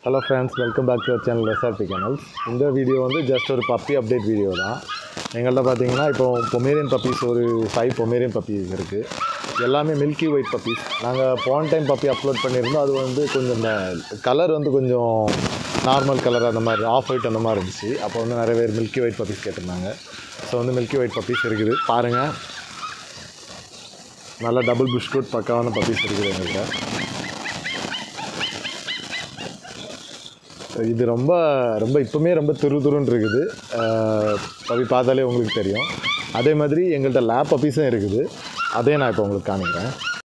hello friends welcome back to our channel S R P channels இந்த video வந்து just ஒரு puppy update video தான் எங்கள்கிட்ட பார்த்தீங்கன்னா இப்போ பொமேரியன் பப்பீஸ் ஒரு ஃபைவ் பொமேரியன் பப்பீஸ் இருக்குது எல்லாமே மில்கி ஒயிட் பப்பீஸ் நாங்கள் போன டைம் பப்பி அப்லோட் பண்ணியிருந்தோம் அது வந்து கொஞ்சம் இந்த கலர் வந்து கொஞ்சம் நார்மல் கலர் அந்த மாதிரி ஆஃப் ஒயிட் அந்த மாதிரி இருந்துச்சு அப்போ வந்து நிறைய பேர் மில்கி ஒயிட் பப்பீஸ் கேட்டிருந்தாங்க ஸோ வந்து மில்கி ஒயிட் பப்பீஸ் இருக்குது பாருங்கள் நல்ல டபுள் பிஸ்கட் பக்காவான பப்பீஸ் இருக்குது எங்கள்கிட்ட இது ரொம்ப ரொம்ப இப்போவுமே ரொம்ப துரு துருன்னு இருக்குது பப்பி பார்த்தாலே உங்களுக்கு தெரியும் அதே மாதிரி எங்கள்கிட்ட லேப் பப்பீஸும் இருக்குது அதையும் நான் இப்போ உங்களுக்கு காமிக்கிறேன்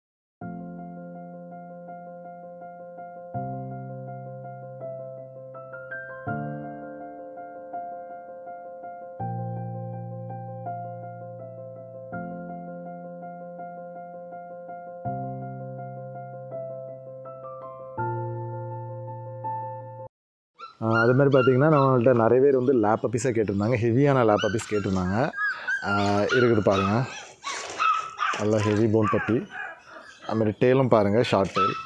ஆஹ் அது மாதிரி பார்த்தீங்கன்னா நம்மள்ட்ட நிறைய பேர் வந்து லேப் பப்பீஸாக கேட்டிருந்தாங்க ஹெவியான லேப் பப்பீஸ் கேட்டிருந்தாங்க ஆஹ் இருக்குது பாருங்கள் நல்லா ஹெவி போன் பப்பி அதுமாதிரி டேலும் பாருங்கள் ஷார்ட் டெயில்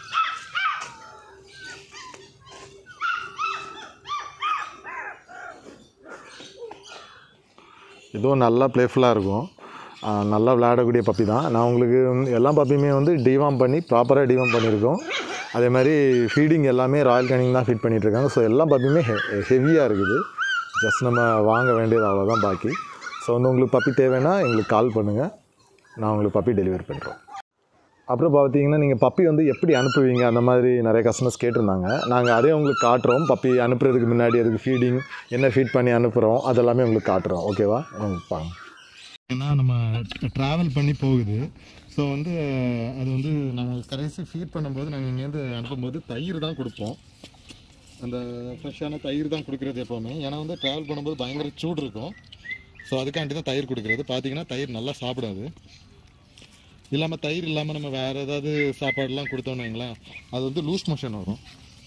இதுவும் நல்லா ப்ளேஃபுல்லாக இருக்கும் ஆஹ் நல்லா விளையாடக்கூடிய பப்பி தான் நான் உங்களுக்கு வந்து எல்லா பப்பியுமே வந்து டிவாம் பண்ணி ப்ராப்பராக டிவாம் பண்ணியிருக்கோம் அதே மாதிரி ஃபீடிங் எல்லாமே ராயல் கேனிங் தான் ஃபீட் பண்ணிகிட்ருக்காங்க ஸோ எல்லா பப்பியுமே ஹெ ஹெவியாக இருக்குது ஜஸ்ட் நம்ம வாங்க வேண்டியது அவ்வளோதான் பாக்கி ஸோ வந்து உங்களுக்கு பப்பி தேவைன்னா எங்களுக்கு கால் பண்ணுங்கள் நான் உங்களுக்கு பப்பி டெலிவரி பண்ணுறோம் அப்புறம் பார்த்தீங்கன்னா நீங்கள் பப்பி வந்து எப்படி அனுப்புவீங்க அந்த மாதிரி நிறைய கஸ்டமர்ஸ் கேட்டிருந்தாங்க நாங்கள் அதே உங்களுக்கு காட்டுறோம் பப்பி அனுப்புறதுக்கு முன்னாடி அதுக்கு ஃபீடிங் என்ன ஃபீட் பண்ணி அனுப்புகிறோம் அதெல்லாமே உங்களுக்கு காட்டுறோம் ஓகேவா உங்களுக்கு பாங்க ஏன்னா நம்ம ட்ராவல் பண்ணி போகுது ஸோ வந்து அது வந்து நாங்கள் கடைசி ஃபீட் பண்ணும்போது நாங்கள் இங்கேருந்து அனுப்பும்போது தயிர் தான் கொடுப்போம் அந்த ஃப்ரெஷ்ஷான தயிர் தான் கொடுக்குறது எப்போவுமே ஏன்னா வந்து ட்ராவல் பண்ணும்போது பயங்கர சூடு இருக்கும் ஸோ அதுக்காண்டி தான் தயிர் கொடுக்குறது பார்த்தீங்கன்னா தயிர் நல்லா சாப்பிடாது இல்லாமல் தயிர் இல்லாமல் நம்ம வேறு ஏதாவது சாப்பாடுலாம் கொடுத்தோன்னு வைங்களேன் அது வந்து லூஸ் மோஷன் வரும்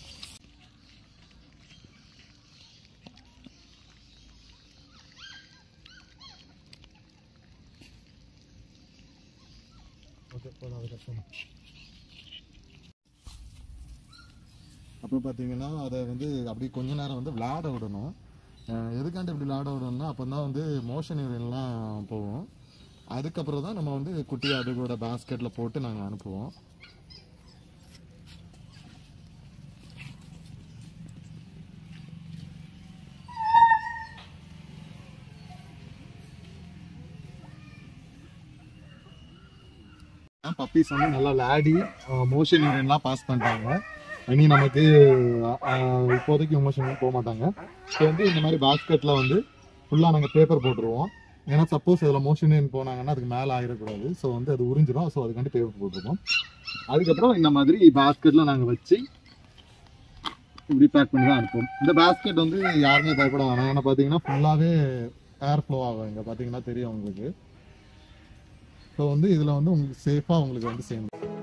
அப்புறம் பார்த்தீங்கன்னா அதை வந்து அப்படி கொஞ்ச நேரம் வந்து விளையாட விடணும் அஹ் எதுக்காண்டி இப்படி விளையாட விடணும்னா அப்போ தான் வந்து மோஷன் யூரின்லாம் போகும் அதுக்கப்புறம் தான் நம்ம வந்து குட்டி அதுகளோட பேஸ்கெட்டில் போட்டு நாங்கள் அனுப்புவோம் பப்பீஸ் வந்து நல்லா விளையாடி மோஷன் யூரின்லாம் பாஸ் பண்ணிட்டாங்க இனி நமக்கு அஹ், இப்போதைக்கு மோஷன் போக மாட்டாங்க ஸோ வந்து இந்த மாதிரி பாஸ்கெட்டில் வந்து ஃபுல்லாக நாங்கள் பேப்பர் போட்டுருவோம் ஏன்னா சப்போஸ் இதில் மோஷன் யூரின் போனாங்கன்னா அதுக்கு மேலே ஆயிடக்கூடாது ஸோ வந்து அது உறிஞ்சிடும் ஸோ அதுக்காண்டி பேப்பர் போட்டிருக்கோம் அதுக்கப்புறம் இந்த மாதிரி பாஸ்கெட்டில் நாங்கள் வச்சு இப்படி பேக் பண்ணி தான் அனுப்புவோம் இந்த பாஸ்கெட் வந்து யாருமே பயப்பட வேணாம் ஏன்னா பார்த்தீங்கன்னா ஃபுல்லாகவே ஏர் ஃப்ளோ ஆகும் இங்கே பார்த்தீங்கன்னா தெரியும் உங்களுக்கு ஸோ வந்து இதில் வந்து உங்களுக்கு சேஃபாக உங்களுக்கு வந்து சேர்ந்து